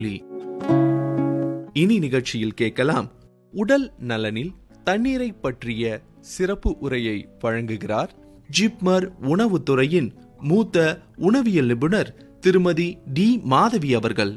லீ. இனி நிகழ்ச்சியில் கேட்கலாம் உடல் நலனில் தண்ணீரை பற்றிய சிறப்பு உரையை வழங்குகிறார் ஜிப்மர் உணவுத்துறையின் மூத்த உணவியல் நிபுணர் திருமதி டி மாதவி அவர்கள்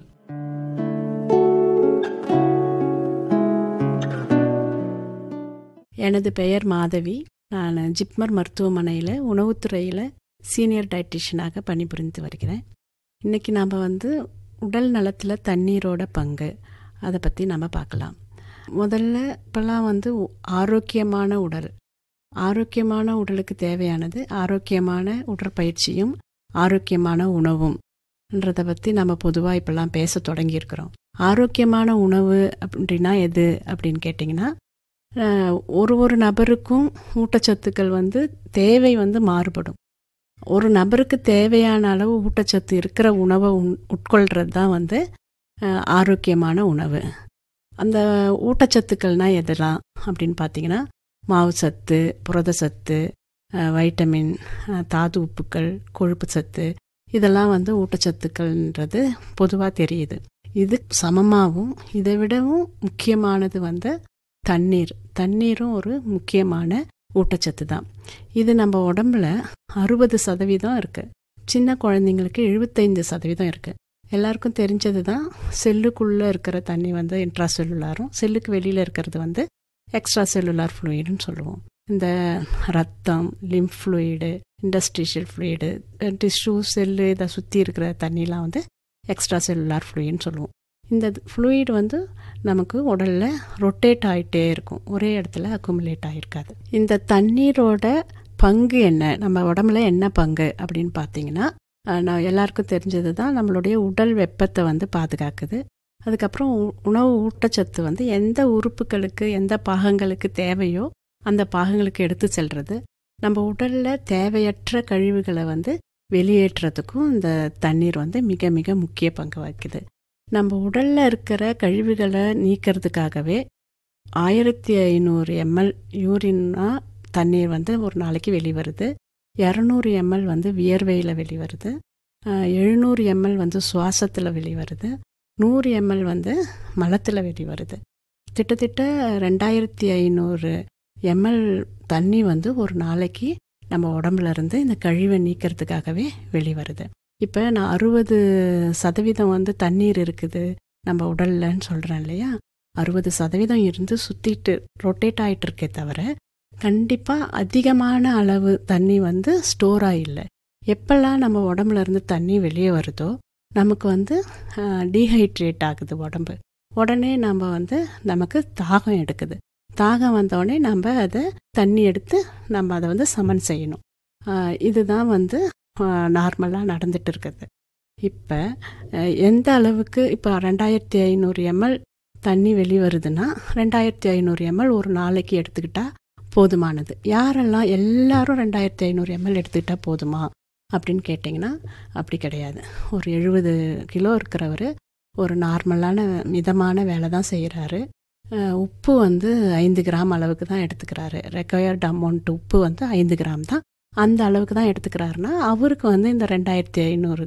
எனது பெயர் மாதவி நான் ஜிப்மர் மருத்துவமனையில் உணவுத்துறையில் சீனியர் டயட்டிஷியனாக பணிபுரிந்து வருகிறேன் இன்றைக்கி நாம் வந்து உடல் நலத்தில் தண்ணீரோட பங்கு அதை பற்றி நம்ம பார்க்கலாம் முதல்ல இப்போல்லாம் வந்து உ- ஆரோக்கியமான உடல் ஆரோக்கியமான உடலுக்கு தேவையானது ஆரோக்கியமான உடற்பயிற்சியும் ஆரோக்கியமான உணவும்ன்றதை பற்றி நம்ம பொதுவாக இப்போல்லாம் பேச தொடங்கியிருக்கிறோம் ஆரோக்கியமான உணவு அப்படின்னா எது அப்படின்னு கேட்டிங்கன்னா அஹ், ஒரு ஒரு நபருக்கும் ஊட்டச்சத்துக்கள் வந்து தேவை வந்து மாறுபடும் ஒரு நபருக்கு தேவையான அளவு ஊட்டச்சத்து இருக்கிற உணவை உண் உட்கொள்கிறது தான் வந்து அஹ், ஆரோக்கியமான உணவு அந்த ஊட்டச்சத்துக்கள்னா எதெல்லாம் அப்படின்னு பார்த்தீங்கன்னா மாவு சத்து புரத சத்து அஹ், வைட்டமின் அஹ், தாது உப்புக்கள் கொழுப்பு சத்து இதெல்லாம் வந்து ஊட்டச்சத்துக்கள்ன்றது பொதுவாக தெரியுது இது சமமாகவும் இதை விடவும் முக்கியமானது வந்து தண்ணீர் தண்ணீரும் ஒரு முக்கியமான ஊட்டச்சத்து தான் இது நம்ம உடம்புல அறுபது சதவீதம் இருக்குது சின்ன குழந்தைங்களுக்கு எழுபத்தைந்து சதவீதம் இருக்குது எல்லாருக்கும் தெரிஞ்சது தான் செல்லுக்குள்ளே இருக்கிற தண்ணி வந்து இன்ட்ரா செல்லுலாரும் செல்லுக்கு வெளியில் இருக்கிறது வந்து எக்ஸ்ட்ரா செல்லுலார் ஃப்ளூயிடுன்னு சொல்லுவோம் இந்த ரத்தம் lymph fluid industrial fluid tissue cell இதை சுற்றி இருக்கிற தண்ணிலாம் வந்து எக்ஸ்ட்ரா செல்லுலார் ஃப்ளூயின்னு சொல்லுவோம் இந்த ஃப்ளூயிட் வந்து நமக்கு உடலில் ரொட்டேட் ஆகிட்டே இருக்கும் ஒரே இடத்துல அக்குமுலேட் ஆகிருக்காது இந்த தண்ணீரோட பங்கு என்ன நம்ம உடம்புல என்ன பங்கு அப்படின்னு பார்த்தீங்கன்னா அஹ், நான் எல்லாருக்கும் தெரிஞ்சது தான் நம்மளுடைய உடல் வெப்பத்தை வந்து பாதுகாக்குது அதுக்கப்புறம் உ- உணவு ஊட்டச்சத்து வந்து எந்த உறுப்புகளுக்கு எந்த பாகங்களுக்கு தேவையோ அந்த பாகங்களுக்கு எடுத்து செல்றது நம்ம உடலில் தேவையற்ற கழிவுகளை வந்து வெளியேற்றுறதுக்கும் இந்த தண்ணீர் வந்து மிக மிக முக்கிய பங்கு வகிக்குது நம்ம உடல்ல இருக்கிற கழிவுகளை நீக்கிறதுக்காகவே ஆயிரத்தி ஐநூறு எம்எல் யூரின்னா தண்ணீர் வந்து ஒரு நாளைக்கு வெளிவருது இரநூறு எம்எல் வந்து வியர்வையில் வெளிவருது எழுநூறு எம்எல் வந்து சுவாசத்தில் வெளிவருது நூறு எம்எல் வந்து மலத்தில் வெளிவருது கிட்டத்தட்ட ரெண்டாயிரத்தி ஐநூறு எம்எல் தண்ணி வந்து ஒரு நாளைக்கு நம்ம உடம்புல இருந்து இந்த கழிவை நீக்கிறதுக்காகவே வெளிவருது இப்போ நான் அறுபது சதவீதம் வந்து தண்ணீர் இருக்குது நம்ம உடல்லன்னு சொல்கிறேன் இல்லையா அறுபது சதவீதம் இருந்து சுற்றிட்டு ரொட்டேட் ஆகிட்டு இருக்கே தவிர கண்டிப்பாக அதிகமான அளவு தண்ணி வந்து ஸ்டோர் ஆகில்லை எப்பெல்லாம் நம்ம உடம்புல இருந்து தண்ணி வெளியே வருதோ நமக்கு வந்து டீஹைட்ரேட் ஆகுது உடம்பு உடனே நம்ம வந்து நமக்கு தாகம் எடுக்குது தாகம் வந்தோடனே நம்ம அதை தண்ணி எடுத்து நம்ம அதை வந்து சமன் செய்யணும் ஆஹ் இதுதான் வந்து நார்மலாக நடந்துட்டு இருக்குது இப்போ எந்த அளவுக்கு இப்போ ரெண்டாயிரத்தி ஐநூறு எம்எல் தண்ணி வெளிவருதுன்னா ரெண்டாயிரத்தி ஐநூறு எம்எல் ஒரு நாளைக்கு எடுத்துக்கிட்டா போதுமானது யாரெல்லாம் எல்லாரும் ரெண்டாயிரத்தி ஐநூறு எம்எல் எடுத்துக்கிட்டா போதுமா அப்படின்னு கேட்டிங்கன்னா அப்படி கிடையாது ஒரு எழுபது கிலோ இருக்கிறவர் ஒரு நார்மலான மிதமான வேலை தான் செய்கிறாரு உப்பு வந்து ஐந்து கிராம் அளவுக்கு தான் எடுத்துக்கிறாரு ரெக்வயர்ட் அமௌண்ட் உப்பு வந்து ஐந்து கிராம் தான் அந்த அளவுக்கு தான் எடுத்துக்கிறாருன்னா அவருக்கு வந்து இந்த ரெண்டாயிரத்தி ஐநூறு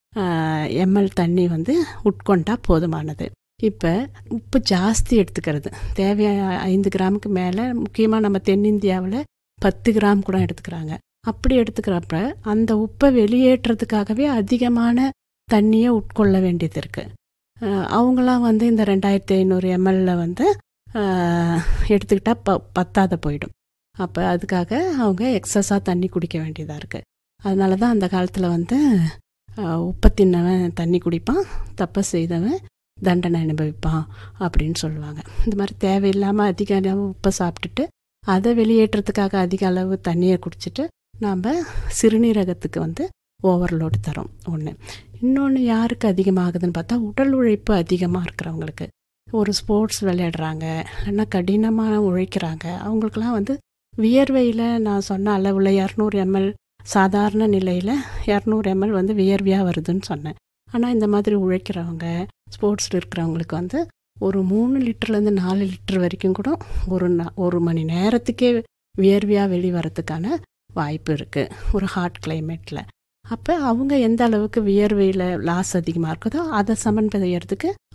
எம்எல் தண்ணி வந்து உட்கொண்டா போதுமானது இப்போ உப்பு ஜாஸ்தி எடுத்துக்கிறது தேவையான ஐந்து கிராமுக்கு மேலே முக்கியமாக நம்ம தென்னிந்தியாவில் பத்து கிராம் கூட எடுத்துக்கிறாங்க அப்படி எடுத்துக்கிறப்ப அந்த உப்பை வெளியேற்றுறதுக்காகவே அதிகமான தண்ணியை உட்கொள்ள வேண்டியது இருக்குது அவங்களாம் வந்து இந்த ரெண்டாயிரத்தி ஐநூறு எம்எல்ல வந்து அஹ், எடுத்துக்கிட்டா ப பத்தாத போயிடும் அப்போ அதுக்காக அவங்க எக்ஸஸாக தண்ணி குடிக்க வேண்டியதாக இருக்குது அதனால தான் அந்த காலத்தில் வந்து அஹ், உப்பை தின்னவன் தண்ணி குடிப்பான் தப்பை செய்தவன் தண்டனை அனுபவிப்பான் அப்படின்னு சொல்லுவாங்க இந்த மாதிரி தேவையில்லாமல் அதிக அளவு உப்பை சாப்பிட்டுட்டு அதை வெளியேற்றத்துக்காக அதிக அளவு தண்ணியை குடிச்சிட்டு நாம் சிறுநீரகத்துக்கு வந்து ஓவர்லோடு தரோம் ஒன்று இன்னொன்று யாருக்கு அதிகமாகுதுன்னு பார்த்தா உடல் உழைப்பு அதிகமாக இருக்கிறவங்களுக்கு ஒரு ஸ்போர்ட்ஸ் விளையாடுறாங்க இல்லைன்னா கடினமாக உழைக்கிறாங்க அவங்களுக்கெல்லாம் வந்து வியர்வையில் நான் சொன்ன அளவில் இரநூறு எம்எல் சாதாரண நிலையில் இரநூறு எம்எல் வந்து வியர்வையாக வருதுன்னு சொன்னேன் ஆனால் இந்த மாதிரி உழைக்கிறவங்க ஸ்போர்ட்ஸில் இருக்கிறவங்களுக்கு வந்து ஒரு மூணு லிட்டர்லேருந்து நாலு லிட்டர் வரைக்கும் கூட ஒரு நா- ஒரு மணி நேரத்துக்கே வியர்வையாக வெளிவரத்துக்கான வாய்ப்பு இருக்குது ஒரு ஹாட் கிளைமேட்டில் அப்போ அவங்க எந்த அளவுக்கு வியர்வையில் லாஸ் அதிகமாக இருக்குதோ அதை சமன் செய்யறதுக்கு